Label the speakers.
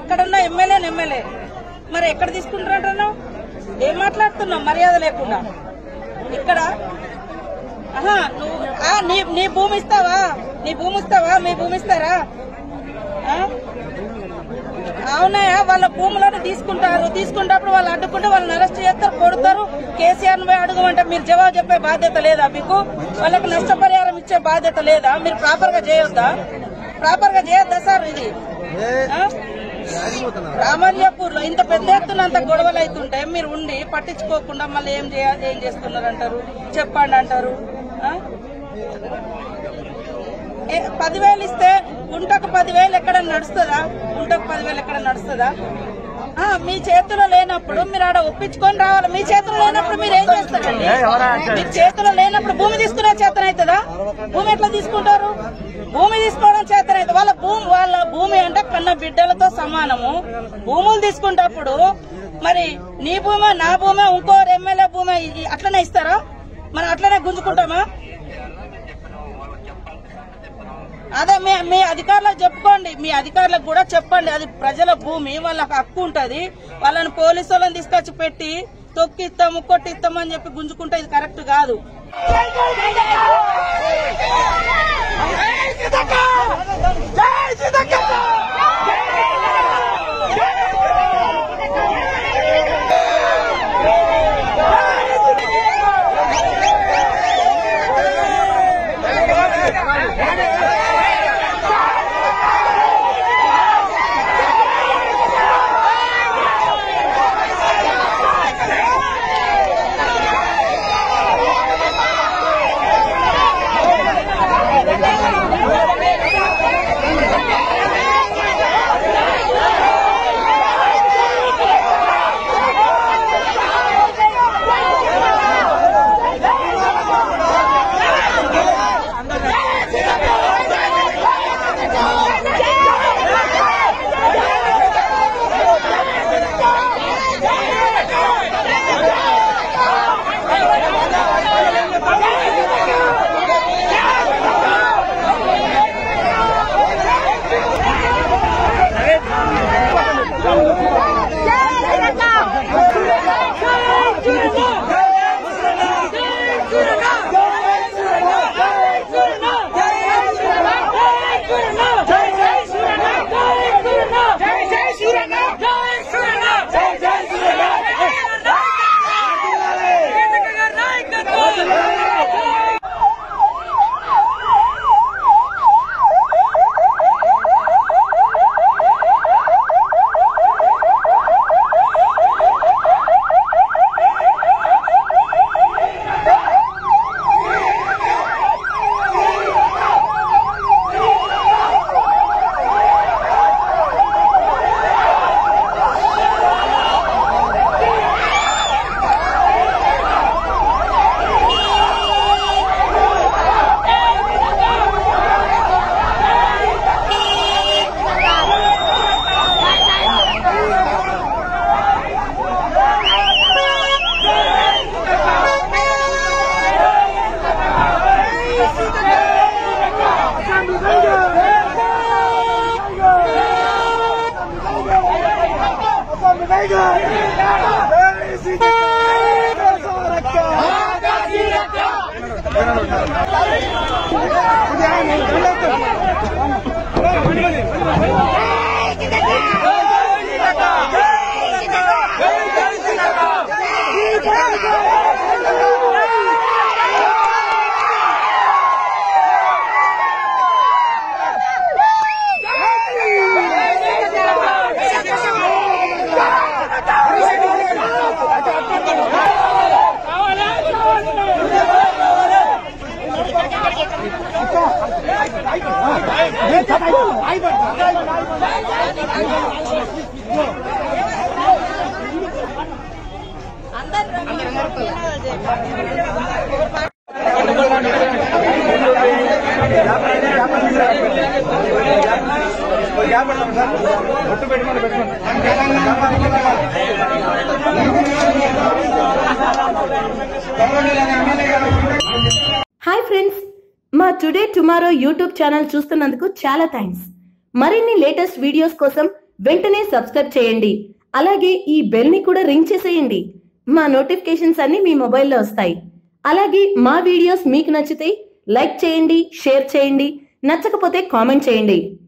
Speaker 1: అక్కడున్న MLA MLA మరి ఎక్కడ తీసుకుంటారంటున్నావు ఏం మాట్లాడుతున్నావు మర్యాద లేకుండా ఇక్కడ ఆహా నువ్వు ఆ, నీ నీ భూమి ఇస్తావా నీ భూమి ఇస్తావా మీ భూమి ఇస్తారా ఆ? అవునాయా వాళ్ళ భూములను తీసుకుంటారు తీసుకున్నప్పుడు వాళ్ళు అడ్డుకుంటే వాళ్ళని అరెస్ట్ చేస్తారు కొడతారు కేసీఆర్ పోయి అడగమంటే మీరు జవాబు చెప్పే బాధ్యత లేదా మీకు వాళ్ళకి నష్టపరిహారం ఇచ్చే బాధ్యత లేదా మీరు ప్రాపర్ గా చేయొద్దా ప్రాపర్ గా చేయొద్దా సార్ ఇది ఆ? రామల్యాపూర్ లో ఇంత పెద్ద ఎత్తున అంత గొడవలు అవుతుంటే మీరు ఉండి పట్టించుకోకుండా మళ్ళీ ఏం చేయాలి ఏం చేస్తున్నారు అంటారు చెప్పండి అంటారు ఆ? ఏ, పదివేలు ఇస్తే గుంటకు పదివేలు ఎక్కడ నడుస్తుందా గుంటకు పదివేలు ఎక్కడ నడుస్తుందా ఆ, మీ చేతిలో లేనప్పుడు మీరు ఆడ ఒప్పించుకొని రావాలి మీ చేతిలో లేనప్పుడు మీరు ఏం చేస్తారండి మీ చేతిలో లేనప్పుడు భూమి తీసుకునే చేతన అవుతుందా భూమి ఎట్లా తీసుకుంటారు భూమి తీసుకోవడం చేతన అవుతుంది వాళ్ళ భూమి వాళ్ళ భూమి అంటే కన్న బిడ్డలతో సమానము భూములు తీసుకుంటప్పుడు మరి నీ భూమి నా భూమి ఇంకో ఎమ్మెల్యే భూమి ఇ- అట్లనే ఇస్తారా మనం అట్లనే గుంజుకుంటామా అదే మీ మీ అధికారులకు చెప్పుకోండి మీ అధికారులకు కూడా చెప్పండి అది ప్రజల భూమి వాళ్ళకి హక్కు ఉంటది వాళ్ళని పోలీసు వాళ్ళని తీసుకొచ్చి పెట్టి తొక్కిస్తాము కొట్టిస్తాము అని చెప్పి గుంజుకుంటే ఇది కరెక్ట్ కాదు
Speaker 2: హాయ్ ఫ్రెండ్స్ మా టుడే టుమారో యూట్యూబ్ ఛానల్ చూస్తున్నందుకు చాలా థ్యాంక్స్ మరిన్ని లేటెస్ట్ వీడియోస్ కోసం వెంటనే సబ్స్క్రైబ్ చేయండి అలాగే ఈ బెల్ ని కూడా రింగ్ చేసేయండి మా నోటిఫికేషన్స్ అన్ని మీ మొబైల్లో వస్తాయి అలాగే మా వీడియోస్ మీకు నచ్చితే లైక్ చేయండి షేర్ చేయండి నచ్చకపోతే కామెంట్ చేయండి